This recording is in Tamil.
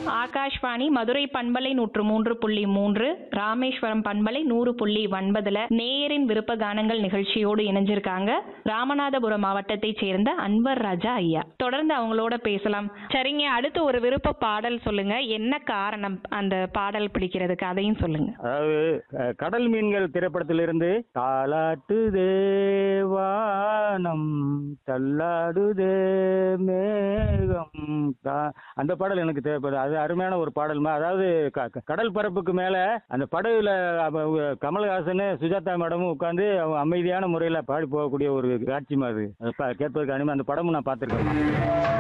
ஆகாஷ்வாணி மதுரை பண்பலை நூற்று மூன்று புள்ளி மூன்று ராமேஸ்வரம் பண்பலை நூறு புள்ளி ஒன்பதுல நேயரின் விருப்ப கானங்கள் நிகழ்ச்சியோடு இணைஞ்சிருக்காங்க ராமநாதபுரம் மாவட்டத்தைச் சேர்ந்த அன்வர் ராஜா ஐயா தொடர்ந்து அவங்களோட பேசலாம் சரிங்க அடுத்து ஒரு விருப்ப பாடல் சொல்லுங்க என்ன காரணம் அந்த பாடல் பிடிக்கிறதுக்கு அதையும் சொல்லுங்க அதாவது அஹ், கடல் மீன்கள் திரைப்படத்திலிருந்து தாலாட்டுதே வானம் தள்ளாடுதே மேகம் தா- அந்த பாடல் எனக்கு தேவைப்படுது அது அருமையான ஒரு பாடல்மா அதாவது க- க- கடல் பரப்புக்கு மேல அந்த படகுல அப்ப, அஹ், கமலஹாசன் சுஜாதா மேடமும் உட்காந்து அமைதியான முறையில் பாடி போகக்கூடிய ஒரு காட்சிமா அது அது பா- கேட்பதற்கு அனிமே அந்த படமும் நான் பார்த்துருக்கேன்